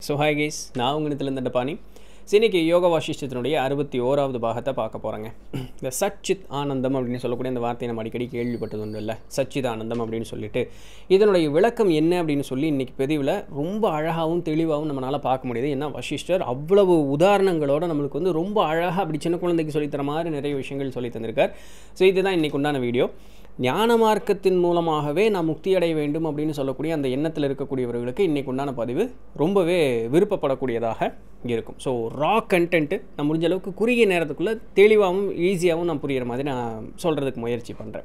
so hi guys நான் உங்கள் இந்த பாணி ஸோ இன்னைக்கு யோக வாசிஷ்டத்தினுடைய அறுபத்தி ஓராவது பாகத்தை பார்க்க போகிறேங்க இந்த சச்சித் ஆனந்தம் அப்படின்னு சொல்லக்கூடிய அந்த வார்த்தையை நம்ம அடிக்கடி கேள்விப்பட்டது ஒன்றும் இல்லை சச்சித் ஆனந்தம் அப்படின்னு சொல்லிட்டு இதனுடைய விளக்கம் என்ன அப்படின்னு சொல்லி இன்றைக்கி பதிவில் ரொம்ப அழகாகவும் தெளிவாகவும் நம்மளால் பார்க்க முடியுது ஏன்னா வசிஷ்டர் அவ்வளவு உதாரணங்களோட நம்மளுக்கு வந்து ரொம்ப அழகாக அப்படி சின்ன குழந்தைக்கு சொல்லித்தர மாதிரி நிறைய விஷயங்கள் சொல்லி தந்திருக்கார் ஸோ இதுதான் இன்றைக்கு உண்டான வீடியோ ஞான மார்க்கத்தின் மூலமாகவே நான் முக்தி அடைய வேண்டும் அப்படின்னு சொல்லக்கூடிய அந்த எண்ணத்தில் இருக்கக்கூடியவர்களுக்கு இன்றைக்கு உண்டான பதிவு ரொம்பவே விருப்பப்படக்கூடியதாக இருக்கும் ஸோ ரா கண்டென்ட்டு நான் முடிஞ்ச அளவுக்கு குறுகிய நேரத்துக்குள்ளே தெளிவாகவும் ஈஸியாகவும் நான் புரிகிற மாதிரி நான் சொல்கிறதுக்கு முயற்சி பண்ணுறேன்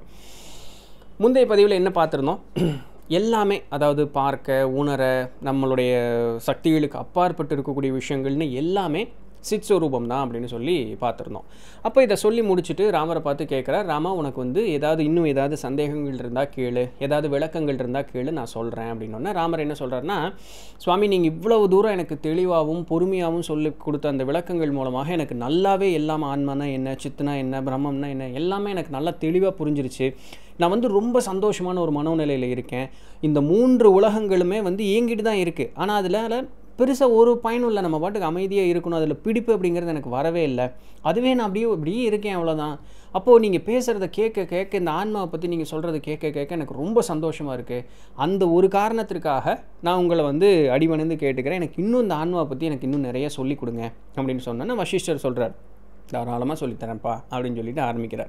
முந்தைய பதிவில் என்ன பார்த்துருந்தோம் எல்லாமே அதாவது பார்க்க உணர நம்மளுடைய சக்திகளுக்கு அப்பாற்பட்டு இருக்கக்கூடிய விஷயங்கள்னு எல்லாமே சித் ஸ்வரூபம் தான் அப்படின்னு சொல்லி பார்த்துருந்தோம் அப்போ இதை சொல்லி முடிச்சுட்டு ராமரை பார்த்து கேட்குறார் ராமா உனக்கு வந்து ஏதாவது இன்னும் ஏதாவது சந்தேகங்கள் இருந்தால் கேளு ஏதாவது விளக்கங்கள் இருந்தால் கேளு நான் சொல்கிறேன் அப்படின்னோடனே ராமர் என்ன சொல்கிறாருன்னா சுவாமி நீங்கள் இவ்வளவு தூரம் எனக்கு தெளிவாகவும் பொறுமையாகவும் சொல்லி கொடுத்த அந்த விளக்கங்கள் மூலமாக எனக்கு நல்லாவே எல்லாம் ஆன்மானா என்ன சித்துனா என்ன பிரம்மம்னா என்ன எல்லாமே எனக்கு நல்லா தெளிவாக புரிஞ்சிருச்சு நான் வந்து ரொம்ப சந்தோஷமான ஒரு மனோநிலையில் இருக்கேன் இந்த மூன்று உலகங்களுமே வந்து இயங்கிட்டு தான் இருக்குது ஆனால் அதில் பெருசாக ஒரு பயனும் இல்லை நம்ம பாட்டுக்கு அமைதியாக இருக்கணும் அதில் பிடிப்பு அப்படிங்கிறது எனக்கு வரவே இல்லை அதுவே நான் அப்படியே அப்படியே இருக்கேன் அவ்வளோதான் அப்போது நீங்கள் பேசுகிறத கேட்க கேட்க இந்த ஆன்மாவை பற்றி நீங்கள் சொல்கிறத கேட்க கேட்க எனக்கு ரொம்ப சந்தோஷமாக இருக்குது அந்த ஒரு காரணத்திற்காக நான் உங்களை வந்து அடிவணிந்து கேட்டுக்கிறேன் எனக்கு இன்னும் இந்த ஆன்மாவை பற்றி எனக்கு இன்னும் நிறைய சொல்லிக் கொடுங்க அப்படின்னு சொன்னேன்னா வசிஷ்டர் சொல்கிறார் தாராளமாக சொல்லித்தரேன்ப்பா அப்படின்னு சொல்லிட்டு ஆரம்பிக்கிறார்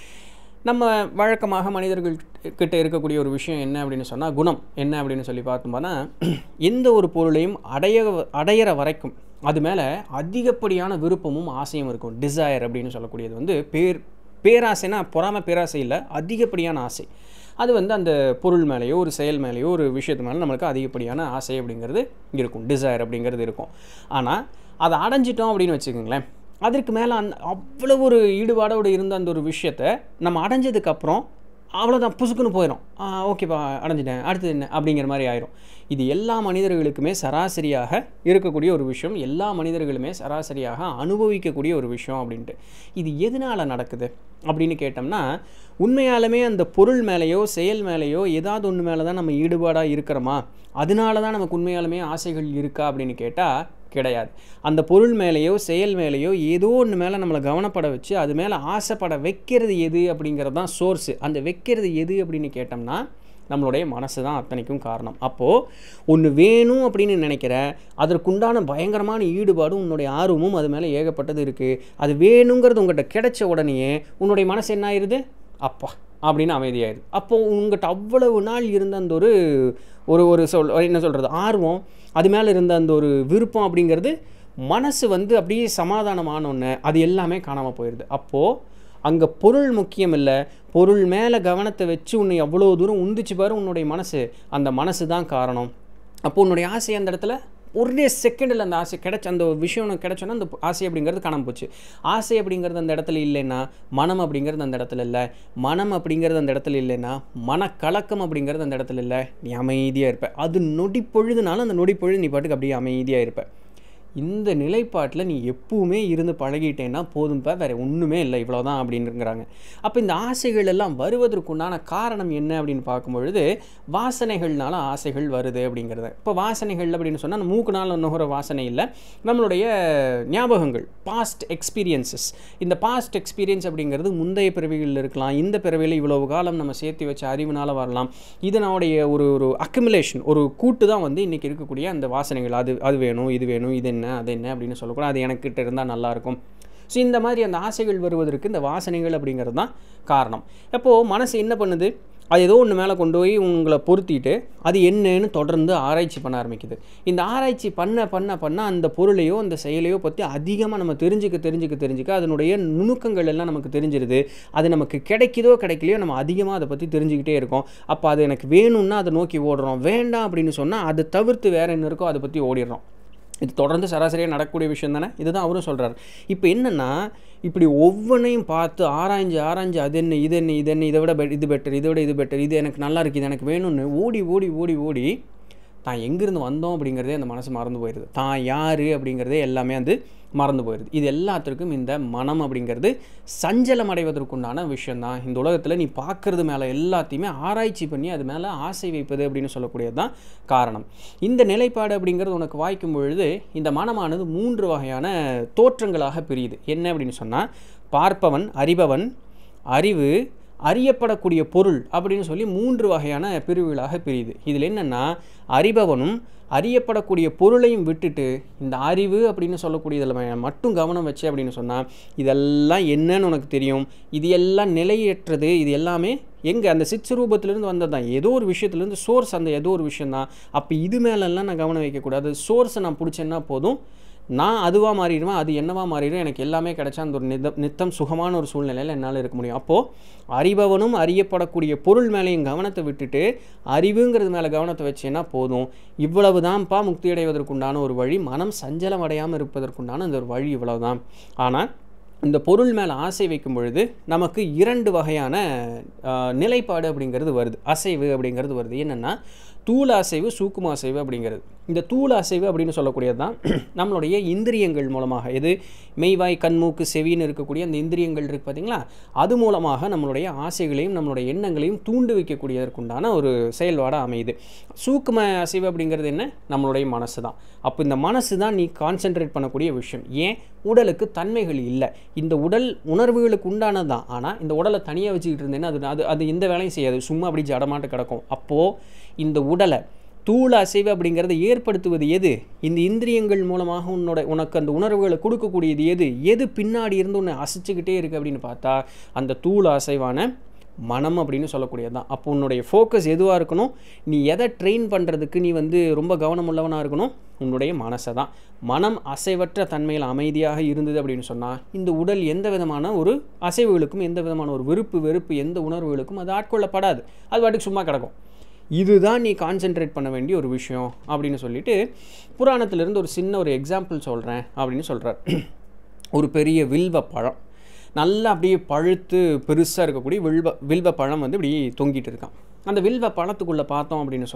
நம்ம வழக்கமாக மனிதர்கள் கிட்ட இருக்கக்கூடிய ஒரு விஷயம் என்ன அப்படின்னு சொன்னால் குணம் என்ன அப்படின்னு சொல்லி பார்த்தோம்னா எந்த ஒரு பொருளையும் அடைய அடையிற வரைக்கும் அது மேலே அதிகப்படியான விருப்பமும் ஆசையும் இருக்கும் டிசையர் அப்படின்னு சொல்லக்கூடியது வந்து பேர் பேராசைனா பொறாம பேராசை இல்லை அதிகப்படியான ஆசை அது வந்து அந்த பொருள் மேலேயோ ஒரு செயல் மேலேயோ ஒரு விஷயத்து மேலே நம்மளுக்கு அதிகப்படியான ஆசை அப்படிங்கிறது இருக்கும் டிசையர் அப்படிங்கிறது இருக்கும் ஆனால் அதை அடைஞ்சிட்டோம் அப்படின்னு வச்சுக்கோங்களேன் அதற்கு மேலே அந் அவ்வளோ ஒரு ஈடுபாடோடு இருந்த அந்த ஒரு விஷயத்தை நம்ம அடைஞ்சதுக்கப்புறம் அவ்வளோதான் புசுக்குன்னு போயிடும் ஓகேப்பா அடைஞ்சிட்டேன் அடுத்தது என்ன அப்படிங்கிற மாதிரி ஆயிரும் இது எல்லா மனிதர்களுக்குமே சராசரியாக இருக்கக்கூடிய ஒரு விஷயம் எல்லா மனிதர்களுமே சராசரியாக அனுபவிக்கக்கூடிய ஒரு விஷயம் அப்படின்ட்டு இது எதனால் நடக்குது அப்படின்னு கேட்டோம்னா உண்மையாலுமே அந்த பொருள் மேலேயோ செயல் மேலேயோ ஏதாவது ஒன்று மேலே தான் நம்ம ஈடுபாடாக இருக்கிறோமா அதனால தான் நமக்கு உண்மையாலுமே ஆசைகள் இருக்கா அப்படின்னு கேட்டால் கிடையாது அந்த பொருள் மேலேயோ செயல் மேலேயோ ஏதோ ஒன்று மேலே நம்மளை கவனப்பட வச்சு அது மேலே ஆசைப்பட வைக்கிறது எது அப்படிங்கிறது தான் சோர்ஸு அந்த வைக்கிறது எது அப்படின்னு கேட்டோம்னா நம்மளுடைய மனசு தான் அத்தனைக்கும் காரணம் அப்போது ஒன்று வேணும் அப்படின்னு நினைக்கிற அதற்குண்டான பயங்கரமான ஈடுபாடும் உன்னுடைய ஆர்வமும் அது மேலே ஏகப்பட்டது இருக்குது அது வேணுங்கிறது உங்கள்கிட்ட கிடைச்ச உடனேயே உன்னுடைய மனசு என்ன ஆயிடுது அப்பா அப்படின்னு அமைதியாயிருது அப்போது உங்கள்கிட்ட அவ்வளவு நாள் இருந்த அந்த ஒரு ஒரு ஒரு சொல் என்ன சொல்கிறது ஆர்வம் அது மேலே இருந்த அந்த ஒரு விருப்பம் அப்படிங்கிறது மனசு வந்து அப்படியே சமாதானமானோன்னு அது எல்லாமே காணாமல் போயிடுது அப்போது அங்கே பொருள் முக்கியம் இல்லை பொருள் மேலே கவனத்தை வச்சு உன்னை எவ்வளோ தூரம் உந்திச்சு பாரு உன்னுடைய மனசு அந்த மனசு தான் காரணம் அப்போ உன்னுடைய ஆசை அந்த இடத்துல ஒரே செகண்டில் அந்த ஆசை கிடச்ச அந்த விஷயம் உனக்கு கிடச்சோன்னா அந்த ஆசை அப்படிங்கிறது காணாமல் போச்சு ஆசை அப்படிங்கிறது அந்த இடத்துல இல்லைன்னா மனம் அப்படிங்கிறது அந்த இடத்துல இல்லை மனம் அப்படிங்கிறது அந்த இடத்துல இல்லைன்னா மனக்கலக்கம் அப்படிங்கிறது அந்த இடத்துல இல்லை நீ அமைதியாக இருப்ப அது நொடி பொழுதுனாலும் அந்த நொடி பொழுது நீ பாட்டுக்கு அப்படியே அமைதியாக இருப்ப இந்த நிலைப்பாட்டில் நீ எப்பவுமே இருந்து பழகிட்டேன்னா போதும்ப்பா வேறு ஒன்றுமே இல்லை இவ்வளோதான் அப்படின்னுங்கிறாங்க அப்போ இந்த ஆசைகள் எல்லாம் வருவதற்குண்டான காரணம் என்ன அப்படின்னு பார்க்கும்பொழுது வாசனைகள்னால ஆசைகள் வருது அப்படிங்கிறது இப்போ வாசனைகள் அப்படின்னு சொன்னால் மூக்குனால நுகர வாசனை இல்லை நம்மளுடைய ஞாபகங்கள் பாஸ்ட் எக்ஸ்பீரியன்சஸ் இந்த பாஸ்ட் எக்ஸ்பீரியன்ஸ் அப்படிங்கிறது முந்தைய பிறவிகளில் இருக்கலாம் இந்த பிறவியில் இவ்வளவு காலம் நம்ம சேர்த்து வச்ச அறிவுனால வரலாம் இதனுடைய ஒரு ஒரு அக்குமுலேஷன் ஒரு கூட்டு தான் வந்து இன்றைக்கி இருக்கக்கூடிய அந்த வாசனைகள் அது அது வேணும் இது வேணும் இது என்ன அது என்ன அப்படின்னு சொல்லக்கூடாது அது எனக்கிட்ட இருந்தால் நல்லாயிருக்கும் ஸோ இந்த மாதிரி அந்த ஆசைகள் வருவதற்கு இந்த வாசனைகள் அப்படிங்கிறது தான் காரணம் அப்போது மனசு என்ன பண்ணுது அது ஏதோ ஒன்று மேலே கொண்டு போய் உங்களை பொருத்திட்டு அது என்னன்னு தொடர்ந்து ஆராய்ச்சி பண்ண ஆரம்பிக்குது இந்த ஆராய்ச்சி பண்ண பண்ண பண்ண அந்த பொருளையோ அந்த செயலையோ பற்றி அதிகமாக நம்ம தெரிஞ்சுக்க தெரிஞ்சுக்க தெரிஞ்சுக்க அதனுடைய நுணுக்கங்கள் எல்லாம் நமக்கு தெரிஞ்சிருது அது நமக்கு கிடைக்குதோ கிடைக்கலையோ நம்ம அதிகமாக அதை பற்றி தெரிஞ்சுக்கிட்டே இருக்கோம் அப்போ அது எனக்கு வேணும்னா அதை நோக்கி ஓடுறோம் வேண்டாம் அப்படின்னு சொன்னால் அதை தவிர்த்து வேறு என்ன இருக்கோ அதை பற்றி ஓடிடுறோம் இது தொடர்ந்து சராசரியாக நடக்கக்கூடிய விஷயம் தானே இதுதான் அவரும் சொல்கிறார் இப்போ என்னென்னா இப்படி ஒவ்வொன்றையும் பார்த்து ஆராய்ஞ்சு ஆராய்ஞ்சு அது என்ன இது என்ன இது என்ன இதை விட பெ இது பெட்டர் இதை விட இது பெட்டர் இது எனக்கு நல்லா இருக்குது இது எனக்கு வேணும்னு ஓடி ஓடி ஓடி ஓடி தான் எங்கேருந்து வந்தோம் அப்படிங்கிறதே அந்த மனசு மறந்து போயிடுது தான் யார் அப்படிங்கிறதே எல்லாமே வந்து மறந்து போயிடுது இது எல்லாத்திற்கும் இந்த மனம் அப்படிங்கிறது சஞ்சலம் அடைவதற்குண்டான விஷயந்தான் இந்த உலகத்தில் நீ பார்க்கறது மேலே எல்லாத்தையுமே ஆராய்ச்சி பண்ணி அது மேலே ஆசை வைப்பது அப்படின்னு சொல்லக்கூடியது தான் காரணம் இந்த நிலைப்பாடு அப்படிங்கிறது உனக்கு வாய்க்கும் பொழுது இந்த மனமானது மூன்று வகையான தோற்றங்களாக பிரியுது என்ன அப்படின்னு சொன்னால் பார்ப்பவன் அறிபவன் அறிவு அறியப்படக்கூடிய பொருள் அப்படின்னு சொல்லி மூன்று வகையான பிரிவுகளாக பிரியுது இதில் என்னென்னா அறிபவனும் அறியப்படக்கூடிய பொருளையும் விட்டுட்டு இந்த அறிவு அப்படின்னு சொல்லக்கூடியதில் மட்டும் கவனம் வச்சு அப்படின்னு சொன்னால் இதெல்லாம் என்னன்னு உனக்கு தெரியும் இது எல்லாம் நிலையற்றது இது எல்லாமே எங்கே அந்த சிற்சுரூபத்திலேருந்து வந்தது தான் ஏதோ ஒரு விஷயத்துலேருந்து சோர்ஸ் அந்த ஏதோ ஒரு விஷயந்தான் அப்போ இது மேலெல்லாம் நான் கவனம் வைக்கக்கூடாது சோர்ஸை நான் பிடிச்சேன்னா போதும் நான் அதுவாக மாறிடுவேன் அது என்னவா மாறிடும் எனக்கு எல்லாமே கிடைச்சா அந்த ஒரு நித நித்தம் சுகமான ஒரு சூழ்நிலையில் என்னால் இருக்க முடியும் அப்போது அறிபவனும் அறியப்படக்கூடிய பொருள் மேலேயும் கவனத்தை விட்டுட்டு அறிவுங்கிறது மேலே கவனத்தை வச்சேன்னா போதும் இவ்வளவு தான்ப்பா முக்தி அடைவதற்குண்டான ஒரு வழி மனம் சஞ்சலம் அடையாமல் இருப்பதற்குண்டான அந்த ஒரு வழி இவ்வளவு தான் ஆனால் இந்த பொருள் மேலே ஆசை வைக்கும் பொழுது நமக்கு இரண்டு வகையான நிலைப்பாடு அப்படிங்கிறது வருது அசைவு அப்படிங்கிறது வருது என்னென்னா தூள அசைவு சூக்கும அசைவு அப்படிங்கிறது இந்த தூள அசைவு அப்படின்னு சொல்லக்கூடியது தான் நம்மளுடைய இந்திரியங்கள் மூலமாக எது மெய்வாய் கண்மூக்கு செவின்னு இருக்கக்கூடிய அந்த இந்திரியங்கள் இருக்குது பார்த்தீங்களா அது மூலமாக நம்மளுடைய ஆசைகளையும் நம்மளுடைய எண்ணங்களையும் தூண்டு வைக்கக்கூடியதற்குண்டான ஒரு செயல்பாடாக அமையுது சூக்கும அசைவு அப்படிங்கிறது என்ன நம்மளுடைய மனசு தான் அப்போ இந்த மனசு தான் நீ கான்சென்ட்ரேட் பண்ணக்கூடிய விஷயம் ஏன் உடலுக்கு தன்மைகள் இல்லை இந்த உடல் உணர்வுகளுக்கு உண்டானது தான் ஆனால் இந்த உடலை தனியாக வச்சுக்கிட்டு இருந்தேன்னா அது அது அது எந்த வேலையும் செய்யாது சும்மா அப்படி ஜடமாட்டு கிடக்கும் அப்போது இந்த உடலை தூள அசைவு அப்படிங்கிறத ஏற்படுத்துவது எது இந்த இந்திரியங்கள் மூலமாக உன்னோட உனக்கு அந்த உணர்வுகளை கொடுக்கக்கூடியது எது எது பின்னாடி இருந்து உன்னை அசைச்சுக்கிட்டே இருக்குது அப்படின்னு பார்த்தா அந்த தூள அசைவான மனம் அப்படின்னு சொல்லக்கூடியது தான் அப்போ உன்னுடைய ஃபோக்கஸ் எதுவாக இருக்கணும் நீ எதை ட்ரெயின் பண்ணுறதுக்கு நீ வந்து ரொம்ப கவனமுள்ளவனாக இருக்கணும் உன்னுடைய மனசை தான் மனம் அசைவற்ற தன்மையில் அமைதியாக இருந்தது அப்படின்னு சொன்னால் இந்த உடல் எந்த விதமான ஒரு அசைவுகளுக்கும் எந்த விதமான ஒரு விருப்பு வெறுப்பு எந்த உணர்வுகளுக்கும் அது ஆட்கொள்ளப்படாது அது பாட்டுக்கு சும்மா கிடக்கும் இதுதான் நீ கான்சென்ட்ரேட் பண்ண வேண்டிய ஒரு விஷயம் அப்படின்னு சொல்லிட்டு புராணத்திலிருந்து ஒரு சின்ன ஒரு எக்ஸாம்பிள் சொல்கிறேன் அப்படின்னு சொல்கிறார் ஒரு பெரிய வில்வ பழம் நல்லா அப்படியே பழுத்து பெருசாக இருக்கக்கூடிய வில்வ வில்வ பழம் வந்து இப்படி தொங்கிட்டு இருக்கான் அந்த வில்வ பழத்துக்குள்ளே பார்த்தோம் அப்படின்னு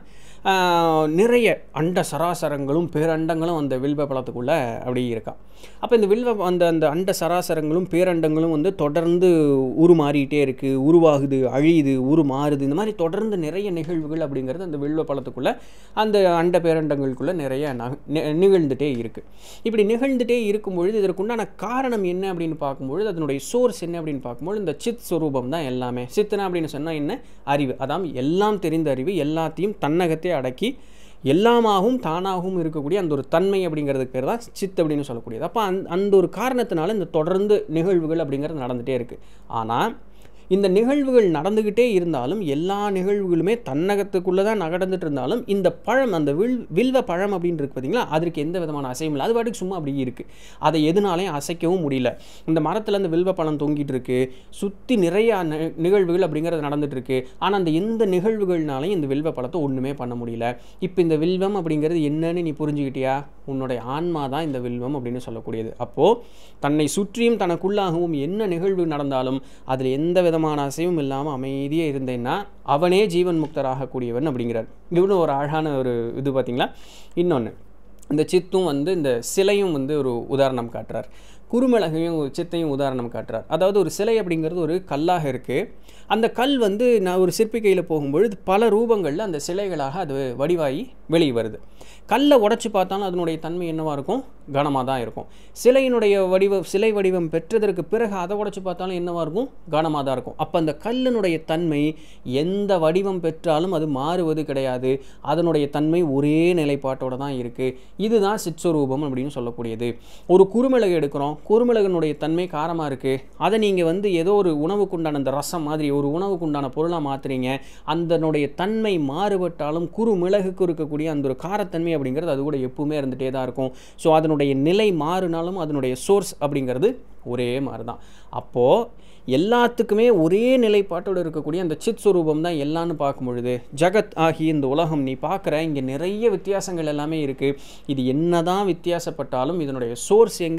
சொன்னால் நிறைய அண்ட சராசரங்களும் பேரண்டங்களும் அந்த வில்வ பழத்துக்குள்ளே அப்படி இருக்கான் அப்போ இந்த வில்வ அந்த அந்த அண்ட சராசரங்களும் பேரண்டங்களும் வந்து தொடர்ந்து உருமாறிட்டே இருக்குது உருவாகுது அழியுது உருமாறுது இந்த மாதிரி தொடர்ந்து நிறைய நிகழ்வுகள் அப்படிங்கிறது அந்த வில்வ பழத்துக்குள்ளே அந்த அண்ட பேரண்டங்களுக்குள்ளே நிறைய நிகழ்ந்துட்டே இருக்குது இப்படி நிகழ்ந்துட்டே இருக்கும் பொழுது இதற்குண்டான காரணம் என்ன அப்படின்னு பார்க்கும்பொழுது அதனுடைய சோர்ஸ் என்ன அப்படின்னு பார்க்கும்பொழுது இந்த சித் ஸ்வரூபம் தான் எல்லாமே சித்தனா அப்படின்னு சொன்னால் என்ன அறிவு அதான் எல்லாம் தெரிந்த அறிவு எல்லாத்தையும் தன்னகத்தை அடக்கி எல்லாமாகவும் தானாகவும் இருக்கக்கூடிய அந்த ஒரு தன்மை அப்படிங்கிறதுக்கு பேர் தான் சித் அப்படின்னு சொல்லக்கூடியது அப்போ அந் அந்த ஒரு காரணத்தினால இந்த தொடர்ந்து நிகழ்வுகள் அப்படிங்கிறது நடந்துகிட்டே இருக்குது ஆனால் இந்த நிகழ்வுகள் நடந்துக்கிட்டே இருந்தாலும் எல்லா நிகழ்வுகளுமே தன்னகத்துக்குள்ளே தான் நடந்துட்டு இருந்தாலும் இந்த பழம் அந்த வில் வில்வ பழம் அப்படின்னு இருக்கு பார்த்தீங்களா அதற்கு எந்த விதமான அசையும் இல்லை அது பாட்டுக்கு சும்மா அப்படி இருக்குது அதை எதுனாலையும் அசைக்கவும் முடியல இந்த மரத்தில் அந்த வில்வ பழம் தொங்கிட்டு இருக்கு சுற்றி நிறைய நிகழ்வுகள் அப்படிங்கிறது நடந்துட்டு இருக்கு ஆனால் அந்த எந்த நிகழ்வுகள்னாலையும் இந்த வில்வ பழத்தை ஒன்றுமே பண்ண முடியல இப்போ இந்த வில்வம் அப்படிங்கிறது என்னன்னு நீ புரிஞ்சுக்கிட்டியா உன்னுடைய ஆன்மா தான் இந்த வில்வம் அப்படின்னு சொல்லக்கூடியது அப்போது தன்னை சுற்றியும் தனக்குள்ளாகவும் என்ன நிகழ்வு நடந்தாலும் அதில் எந்த விதமான அசைவும் இல்லாமல் அமைதியாக இருந்தேன்னா அவனே ஜீவன் முக்தராகக்கூடியவன் அப்படிங்கிறார் இவ்வளோ ஒரு அழகான ஒரு இது பார்த்திங்களா இன்னொன்று இந்த சித்தும் வந்து இந்த சிலையும் வந்து ஒரு உதாரணம் காட்டுறார் குறுமிளகையும் சித்தையும் உதாரணம் காட்டுறார் அதாவது ஒரு சிலை அப்படிங்கிறது ஒரு கல்லாக இருக்குது அந்த கல் வந்து நான் ஒரு சிற்பி கையில் போகும்பொழுது பல ரூபங்களில் அந்த சிலைகளாக அது வடிவாகி வெளியே வருது கல்லை உடச்சி பார்த்தாலும் அதனுடைய தன்மை என்னவாக இருக்கும் கனமாக தான் இருக்கும் சிலையினுடைய வடிவம் சிலை வடிவம் பெற்றதற்கு பிறகு அதை உடச்சி பார்த்தாலும் என்னவாக இருக்கும் கனமாக தான் இருக்கும் அப்போ அந்த கல்லினுடைய தன்மை எந்த வடிவம் பெற்றாலும் அது மாறுவது கிடையாது அதனுடைய தன்மை ஒரே நிலைப்பாட்டோடு தான் இருக்குது இதுதான் சிற்சொரூபம் அப்படின்னு சொல்லக்கூடியது ஒரு குறுமிளகு எடுக்கிறோம் குறுமிளகனுடைய தன்மை காரமாக இருக்குது அதை நீங்கள் வந்து ஏதோ ஒரு உணவுக்குண்டான அந்த ரசம் மாதிரி ஒரு உணவுக்குண்டான பொருளாக மாற்றுறீங்க அதனுடைய தன்மை மாறுபட்டாலும் குறுமிளகுக்கு இருக்கக்கூடிய அந்த ஒரு காரத்தன்மை அப்படிங்கிறது அது கூட எப்பவுமே இருந்துகிட்டே தான் இருக்கும் ஸோ அதனுடைய நிலை மாறினாலும் அதனுடைய சோர்ஸ் அப்படிங்கிறது ஒரே மாதிரி தான் அப்போது எல்லாத்துக்குமே ஒரே நிலைப்பாட்டோடு இருக்கக்கூடிய அந்த சித் சுரூபம் தான் எல்லான்னு பார்க்கும் பொழுது ஜகத் ஆகிய இந்த உலகம் நீ பார்க்குற இங்கே நிறைய வித்தியாசங்கள் எல்லாமே இருக்குது இது என்ன தான் வித்தியாசப்பட்டாலும் இதனுடைய சோர்ஸ் எங்கே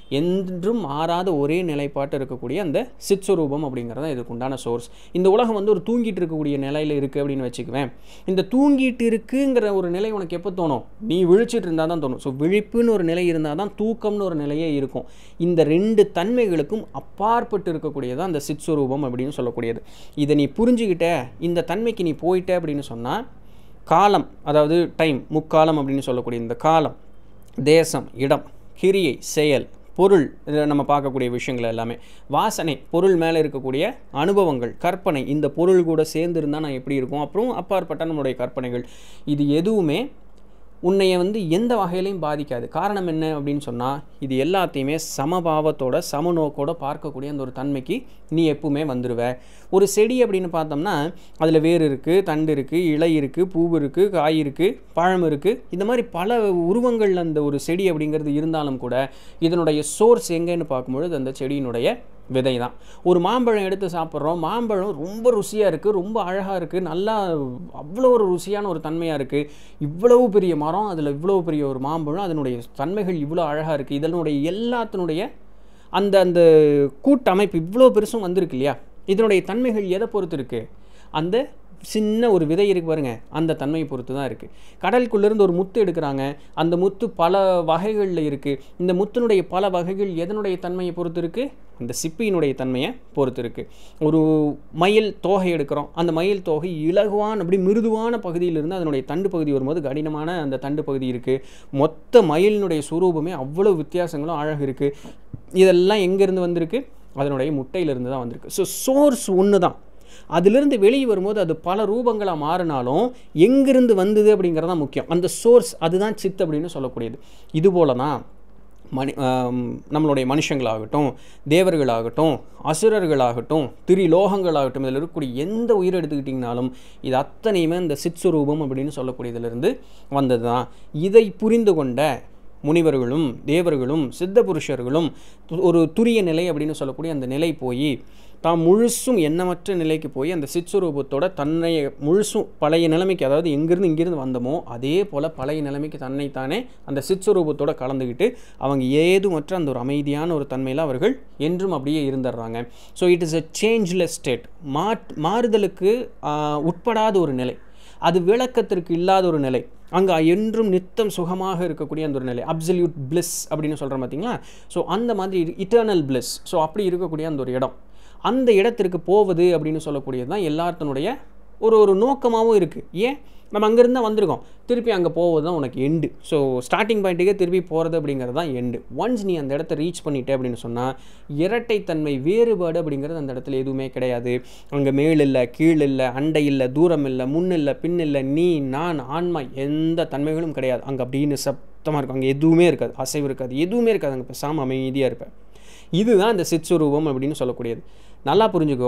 என்றும் மாறாத ஒரே நிலைப்பாட்டு இருக்கக்கூடிய அந்த சித்ஸ்வரூபம் அப்படிங்கிறது தான் இதுக்கு உண்டான சோர்ஸ் இந்த உலகம் வந்து ஒரு தூங்கிட்டு இருக்கக்கூடிய நிலையில் இருக்குது அப்படின்னு வச்சுக்குவேன் இந்த தூங்கிட்டு இருக்குங்கிற ஒரு நிலை உனக்கு எப்போ தோணும் நீ விழிச்சிட்டு இருந்தால் தான் தோணும் ஸோ விழிப்புன்னு ஒரு நிலை இருந்தால் தான் தூக்கம்னு ஒரு நிலையே இருக்கும் இந்த ரெண்டு தன்மைகளுக்கும் அப்பாற்பட்டு இருக்கக்கூடியதான் அந்த சித்ஸ்வரூபம் அப்படின்னு சொல்லக்கூடியது இதை நீ புரிஞ்சுக்கிட்ட இந்த தன்மைக்கு நீ போயிட்ட அப்படின்னு சொன்னால் காலம் அதாவது டைம் முக்காலம் அப்படின்னு சொல்லக்கூடிய இந்த காலம் தேசம் இடம் கிரியை செயல் பொருள் இதில் நம்ம பார்க்கக்கூடிய விஷயங்கள் எல்லாமே வாசனை பொருள் மேலே இருக்கக்கூடிய அனுபவங்கள் கற்பனை இந்த பொருள் கூட சேர்ந்து இருந்தால் நான் எப்படி இருக்கும் அப்புறம் அப்பாற்பட்ட நம்மளுடைய கற்பனைகள் இது எதுவுமே உன்னைய வந்து எந்த வகையிலையும் பாதிக்காது காரணம் என்ன அப்படின்னு சொன்னால் இது எல்லாத்தையுமே சமபாவத்தோட சமநோக்கோட பார்க்கக்கூடிய அந்த ஒரு தன்மைக்கு நீ எப்பவுமே வந்துடுவ ஒரு செடி அப்படின்னு பார்த்தோம்னா அதில் வேர் இருக்குது தண்டு இருக்குது இலை இருக்குது பூ இருக்குது காய் இருக்குது பழம் இருக்குது இந்த மாதிரி பல உருவங்கள் அந்த ஒரு செடி அப்படிங்கிறது இருந்தாலும் கூட இதனுடைய சோர்ஸ் எங்கேன்னு பார்க்கும்பொழுது அந்த செடியினுடைய விதை தான் ஒரு மாம்பழம் எடுத்து சாப்பிட்றோம் மாம்பழம் ரொம்ப ருசியாக இருக்குது ரொம்ப அழகாக இருக்குது நல்லா அவ்வளோ ஒரு ருசியான ஒரு தன்மையாக இருக்குது இவ்வளவு பெரிய மரம் அதில் இவ்வளோ பெரிய ஒரு மாம்பழம் அதனுடைய தன்மைகள் இவ்வளோ அழகாக இருக்குது இதனுடைய எல்லாத்தினுடைய அந்த அந்த கூட்டமைப்பு இவ்வளோ பெருசும் வந்திருக்கு இல்லையா இதனுடைய தன்மைகள் எதை பொறுத்து இருக்குது அந்த சின்ன ஒரு விதை இருக்கு பாருங்க அந்த தன்மையை பொறுத்து தான் இருக்குது கடலுக்குள்ளேருந்து ஒரு முத்து எடுக்கிறாங்க அந்த முத்து பல வகைகளில் இருக்குது இந்த முத்தினுடைய பல வகைகள் எதனுடைய தன்மையை பொறுத்து இருக்குது அந்த சிப்பியினுடைய தன்மையை பொறுத்து இருக்குது ஒரு மயில் தோகை எடுக்கிறோம் அந்த மயில் தோகை இலகுவான அப்படி மிருதுவான பகுதியிலிருந்து அதனுடைய தண்டு பகுதி வரும்போது கடினமான அந்த தண்டு பகுதி இருக்குது மொத்த மயிலினுடைய சுரூபமே அவ்வளோ வித்தியாசங்களும் அழகு இருக்குது இதெல்லாம் எங்கேருந்து வந்திருக்கு அதனுடைய முட்டையிலிருந்து தான் வந்திருக்கு ஸோ சோர்ஸ் ஒன்று தான் அதிலிருந்து வெளியே வரும்போது அது பல ரூபங்களாக மாறினாலும் எங்கிருந்து வந்தது அப்படிங்கிறது தான் முக்கியம் அந்த சோர்ஸ் அதுதான் சித் அப்படின்னு சொல்லக்கூடியது இது போல தான் மனி ஆம், நம்மளுடைய மனுஷங்களாகட்டும் தேவர்களாகட்டும் அசுரர்களாகட்டும் திரிலோகங்களாகட்டும் இதில் இருக்கக்கூடிய எந்த உயிர் எடுத்துக்கிட்டிங்கனாலும் இது அத்தனையுமே இந்த சித்ஸ்வரூபம் அப்படின்னு சொல்லக்கூடியதிலிருந்து வந்தது தான் இதை புரிந்து கொண்ட முனிவர்களும் தேவர்களும் சித்த புருஷர்களும் து- ஒரு துரிய நிலை அப்படின்னு சொல்லக்கூடிய அந்த நிலை போய் தாம் முழுசும் எண்ணமற்ற நிலைக்கு போய் அந்த சித்ஸ்வரூபத்தோட தன்னை முழுசும் பழைய நிலைமைக்கு அதாவது எங்கிருந்து இங்கிருந்து வந்தோமோ அதே போல் பழைய நிலைமைக்கு தன்னைத்தானே அந்த சித்ஸ்வரூபத்தோட கலந்துக்கிட்டு அவங்க ஏதுமற்ற அந்த ஒரு அமைதியான ஒரு தன்மையில் அவர்கள் என்றும் அப்படியே இருந்துடுறாங்க so it is a changeless state மாட் மாறுதலுக்கு ஆஹ், உட்படாத ஒரு நிலை அது விளக்கத்திற்கு இல்லாத ஒரு நிலை அங்கே என்றும் நித்தம் சுகமாக இருக்கக்கூடிய அந்த ஒரு நிலை அப்சல்யூட் bliss அப்படின்னு சொல்கிறோம் பார்த்தீங்களா ஸோ அந்த மாதிரி இட்டர்னல் bliss ஸோ அப்படி இருக்கக்கூடிய அந்த ஒரு இடம் அந்த இடத்திற்கு போவது அப்படின்னு சொல்லக்கூடியது தான் எல்லாத்தினுடைய ஒரு ஒரு நோக்கமாகவும் இருக்குது ஏன் நம்ம அங்கேருந்து தான் வந்திருக்கோம் திருப்பி அங்கே போவது தான் உனக்கு எண்டு ஸோ ஸ்டார்டிங் பாயிண்ட்டுக்கே திருப்பி போகிறது அப்படிங்கிறது தான் எண்டு ஒன்ஸ் நீ அந்த இடத்த ரீச் பண்ணிட்ட அப்படின்னு சொன்னால் இரட்டைத்தன்மை வேறுபாடு அப்படிங்கிறது அந்த இடத்துல எதுவுமே கிடையாது அங்கே மேல் இல்லை கீழ் இல்லை அண்டை இல்லை தூரம் இல்லை முன் இல்லை பின் இல்லை நீ நான் ஆன்மா எந்த தன்மைகளும் கிடையாது அங்கே அப்படின்னு சப்தமாக இருக்கும் அங்கே எதுவுமே இருக்காது அசைவு இருக்காது எதுவுமே இருக்காது அங்கே பேசாமல் அமைதியாக இருப்பேன் இதுதான் இந்த சித்ஸ்வரூபம் அப்படின்னு சொல்லக்கூடியது நல்லா புரிஞ்சுக்கோ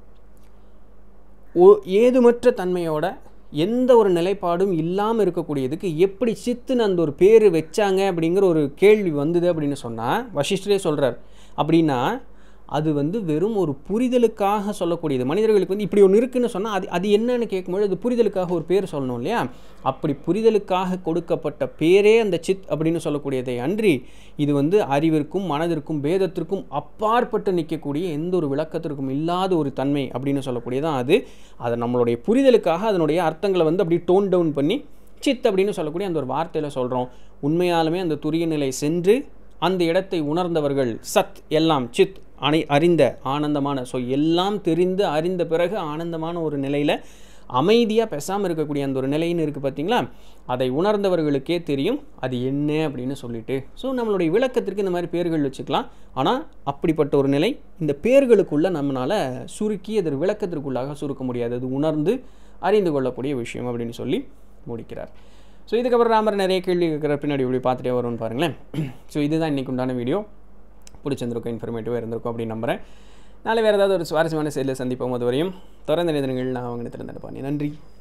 ஓ ஏதுமற்ற தன்மையோட எந்த ஒரு நிலைப்பாடும் இல்லாமல் இருக்கக்கூடியதுக்கு எப்படி சித்துன்னு அந்த ஒரு பேர் வச்சாங்க அப்படிங்கிற ஒரு கேள்வி வந்தது அப்படின்னு சொன்னால் வசிஷ்டரே சொல்கிறார் அப்படின்னா அது வந்து வெறும் ஒரு புரிதலுக்காக சொல்லக்கூடியது மனிதர்களுக்கு வந்து இப்படி ஒன்று இருக்குன்னு சொன்னால் அது அது என்னன்னு கேட்கும்போது அது புரிதலுக்காக ஒரு பேர் சொல்லணும் இல்லையா அப்படி புரிதலுக்காக கொடுக்கப்பட்ட பேரே அந்த சித் அப்படின்னு சொல்லக்கூடியதை அன்றி இது வந்து அறிவிற்கும் மனதிற்கும் பேதத்திற்கும் அப்பாற்பட்டு நிற்கக்கூடிய எந்த ஒரு விளக்கத்திற்கும் இல்லாத ஒரு தன்மை அப்படின்னு சொல்லக்கூடியதான் அது அதை நம்மளுடைய புரிதலுக்காக அதனுடைய அர்த்தங்களை வந்து அப்படி டோன் டவுன் பண்ணி சித் அப்படின்னு சொல்லக்கூடிய அந்த ஒரு வார்த்தையில் சொல்கிறோம் உண்மையாலுமே அந்த துரிய நிலை சென்று அந்த இடத்தை உணர்ந்தவர்கள் சத் எல்லாம் சித் அனை அறிந்த ஆனந்தமான ஸோ எல்லாம் தெரிந்து அறிந்த பிறகு ஆனந்தமான ஒரு நிலையில் அமைதியாக பேசாமல் இருக்கக்கூடிய அந்த ஒரு நிலைன்னு இருக்குது பார்த்தீங்களா அதை உணர்ந்தவர்களுக்கே தெரியும் அது என்ன அப்படின்னு சொல்லிட்டு ஸோ நம்மளுடைய விளக்கத்திற்கு இந்த மாதிரி பேர்கள் வச்சுக்கலாம் ஆனால் அப்படிப்பட்ட ஒரு நிலை இந்த பேர்களுக்குள்ளே நம்மளால் சுருக்கி அது ஒரு விளக்கத்திற்குள்ளாக சுருக்க முடியாது அது உணர்ந்து அறிந்து கொள்ளக்கூடிய விஷயம் அப்படின்னு சொல்லி முடிக்கிறார் ஸோ இதுக்கப்புறம் ராமர் நிறைய கேள்வி கேட்குற பின்னாடி இப்படி பார்த்துட்டே வரும்னு பாருங்களேன் ஸோ இதுதான் இன்றைக்கு உண்டான வீடியோ பிடிச்சிருந்திருக்கும் இன்ஃபர்மேட்டிவாக இருந்திருக்கும் அப்படின்னு நம்புகிறேன் நாளை வேறு ஏதாவது ஒரு சுவாரஸ்யமான செயலில் சந்திப்போம் அது வரையும் தொடர்ந்து நிதனங்கள் நான் அவங்க திறந்துட்டு நன்றி